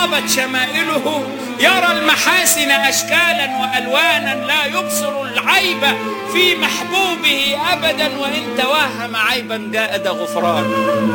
طابت شمائله يرى المحاسن أشكالا وألوانا لا يبصر العيب في محبوبه أبدا وإن توهم عيبا جاء ده غفران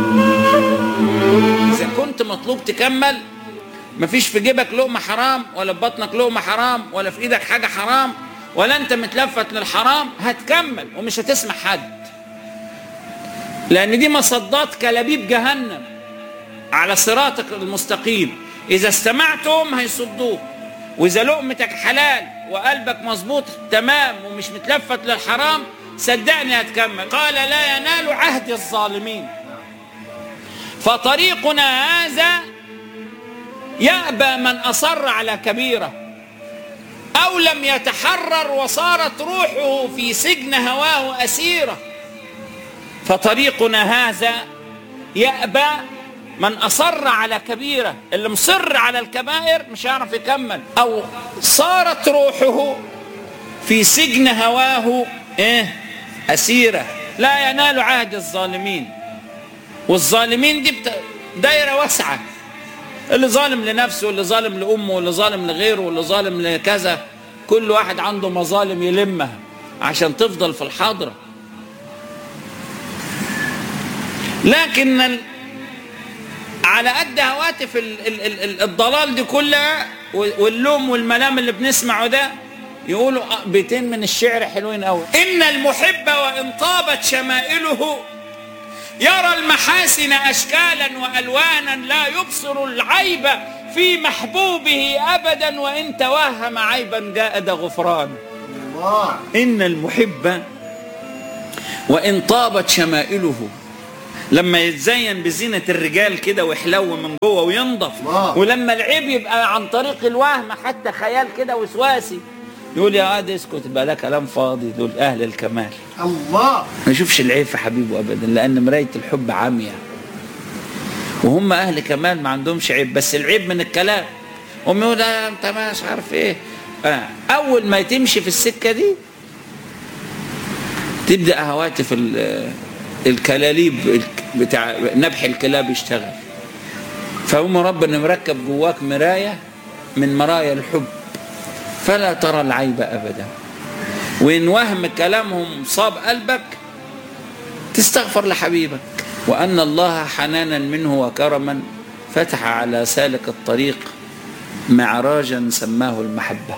إذا كنت مطلوب تكمل مفيش في جيبك لقمة حرام ولا في بطنك لقمة حرام ولا في إيدك حاجة حرام ولا أنت متلفت للحرام هتكمل ومش هتسمع حد لأن دي مصدات كلابيب جهنم على صراطك المستقيم إذا استمعتهم هيصدوك وإذا لقمتك حلال وقلبك مظبوط تمام ومش متلفت للحرام صدقني هتكمل قال لا ينال عهد الظالمين فطريقنا هذا يأبى من أصر على كبيرة أو لم يتحرر وصارت روحه في سجن هواه أسيرة فطريقنا هذا يأبى من أصر على كبيرة اللي مصر على الكبائر مش هيعرف يكمل أو صارت روحه في سجن هواه إيه أسيرة لا ينال عهد الظالمين والظالمين دي بت... دايرة واسعة اللي ظالم لنفسه واللي ظالم لأمه واللي ظالم لغيره واللي ظالم لكذا كل واحد عنده مظالم يلمها عشان تفضل في الحاضرة لكن ال... على قد هواتف ال... ال... ال... الضلال دي كلها واللوم والملام اللي بنسمعه ده يقولوا بيتين من الشعر حلوين قوي إن المحب وإن طابت شمائله يرى المحاسن أشكالا وألوانا لا يبصر العيب في محبوبه أبدا وإن توهم عيبا جاء ده غفران الله إن المحب وإن طابت شمائله لما يتزين بزينة الرجال كده ويحلو من جوه وينضف الله. ولما العيب يبقى عن طريق الوهم حتى خيال كده وسواسي يقول يا واد اسكت بقى ده كلام فاضي دول أهل الكمال الله ما يشوفش العيب في حبيبه ابدا لان مرايه الحب عاميه وهم اهل كمال ما عندهمش عيب بس العيب من الكلام هم يقول آه انت مش عارف ايه آه. اول ما تمشي في السكه دي تبدا هواتف ال- الكلاليب الك- بتاع نبح الكلاب يشتغل فهم ربنا مركب جواك مرايه من مرايا الحب فلا ترى العيب ابدا وإن وهم كلامهم صاب قلبك تستغفر لحبيبك وأن الله حنانا منه وكرما فتح على سالك الطريق معراجا سماه المحبة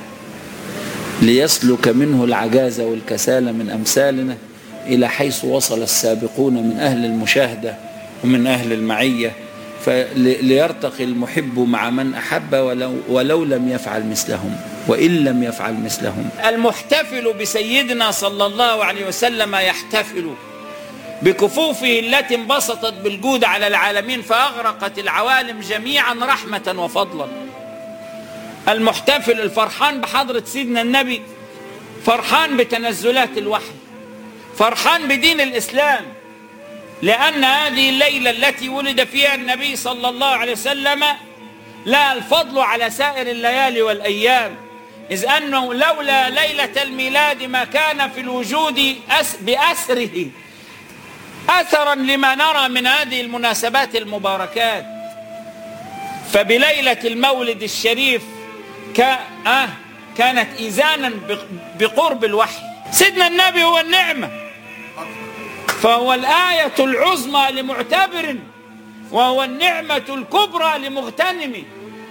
ليسلك منه العجاز والكسال من أمثالنا إلى حيث وصل السابقون من أهل المشاهدة ومن أهل المعية فليرتقي المحب مع من أحب ولو, ولو لم يفعل مثلهم وإن لم يفعل مثلهم المحتفل بسيدنا صلى الله عليه وسلم يحتفل بكفوفه التي انبسطت بالجود على العالمين فأغرقت العوالم جميعا رحمة وفضلا المحتفل الفرحان بحضرة سيدنا النبي فرحان بتنزلات الوحي فرحان بدين الإسلام لأن هذه الليلة التي ولد فيها النبي صلى الله عليه وسلم لا الفضل على سائر الليالي والأيام إذ أنه لولا ليلة الميلاد ما كان في الوجود أس بأسره أثرا لما نرى من هذه المناسبات المباركات فبليلة المولد الشريف ك... آه كانت إيزانا بقرب الوحي سيدنا النبي هو النعمة فهو الآية العظمى لمعتبر وهو النعمة الكبرى لمغتنم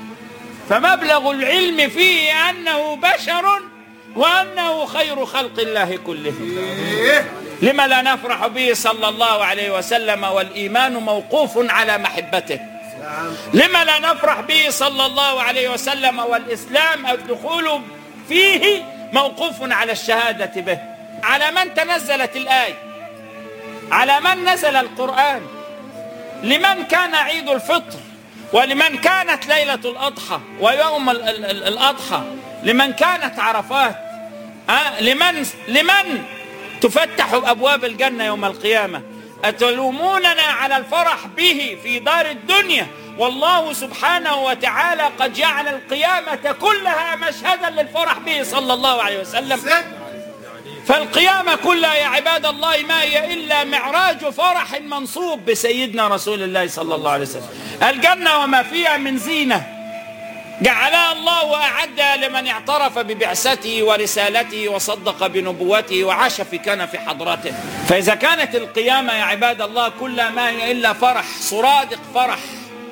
فمبلغ العلم فيه أنه بشر وأنه خير خلق الله كلهم إيه لما لا نفرح به صلى الله عليه وسلم والإيمان موقوف على محبته نعم لما لا نفرح به صلى الله عليه وسلم والإسلام الدخول فيه موقوف على الشهادة به على من تنزلت الآية على من نزل القرآن لمن كان عيد الفطر ولمن كانت ليلة الأضحى ويوم ال- ال- ال- الأضحى لمن كانت عرفات آه لمن لمن تفتح أبواب الجنة يوم القيامة أتلوموننا على الفرح به في دار الدنيا والله سبحانه وتعالى قد جعل القيامة كلها مشهدا للفرح به صلى الله عليه وسلم صدق فالقيامة كلها يا عباد الله ما هي إلا معراج فرح منصوب بسيدنا رسول الله صلى الله عليه وسلم الجنة وما فيها من زينة جعلها الله وأعدها لمن اعترف ببعثته ورسالته وصدق بنبوته وعاش في كان في حضرته فإذا كانت القيامة يا عباد الله كل ما هي إلا فرح صرادق فرح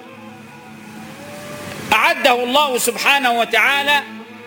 أعده الله سبحانه وتعالى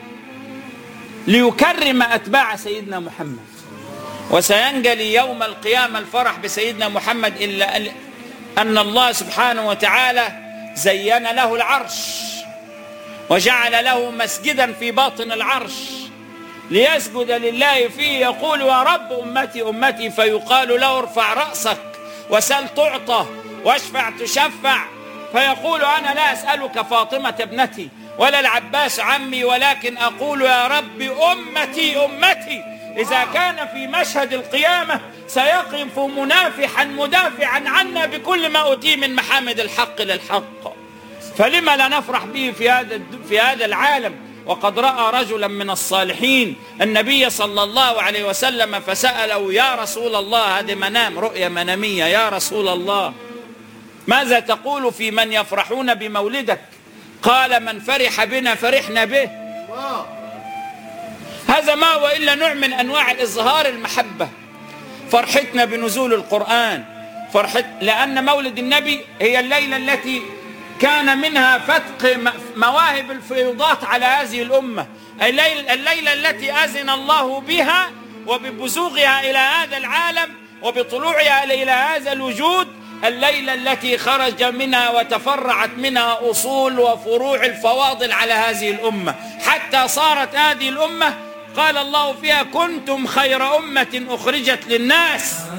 ليكرم أتباع سيدنا محمد وسينجلي يوم القيامة الفرح بسيدنا محمد إلا أن الله سبحانه وتعالى زين له العرش وجعل له مسجدا في باطن العرش ليسجد لله فيه يقول يا رب أمتي أمتي فيقال له ارفع رأسك وسل تعطى واشفع تشفع فيقول أنا لا أسألك فاطمة ابنتي ولا العباس عمي ولكن أقول يا رب أمتي أمتي إذا كان في مشهد القيامة سيقف منافحا مدافعا عنا بكل ما أوتيه من محامد الحق للحق فلما لا نفرح به في هذا في هذا العالم وقد راى رجلا من الصالحين النبي صلى الله عليه وسلم فساله يا رسول الله هذه منام رؤيا مناميه يا رسول الله ماذا تقول في من يفرحون بمولدك قال من فرح بنا فرحنا به الله هذا ما هو الا نوع من انواع الاظهار المحبه فرحتنا بنزول القران فرحت لان مولد النبي هي الليله التي كان منها فتق م- مواهب الفيضات على هذه الأمة الليل الليلة التي أذن الله بها وببزوغها إلى هذا العالم وبطلوعها إلى هذا الوجود الليلة التي خرج منها وتفرعت منها أصول وفروع الفواضل على هذه الأمة حتى صارت هذه الأمة قال الله فيها كنتم خير أمة أخرجت للناس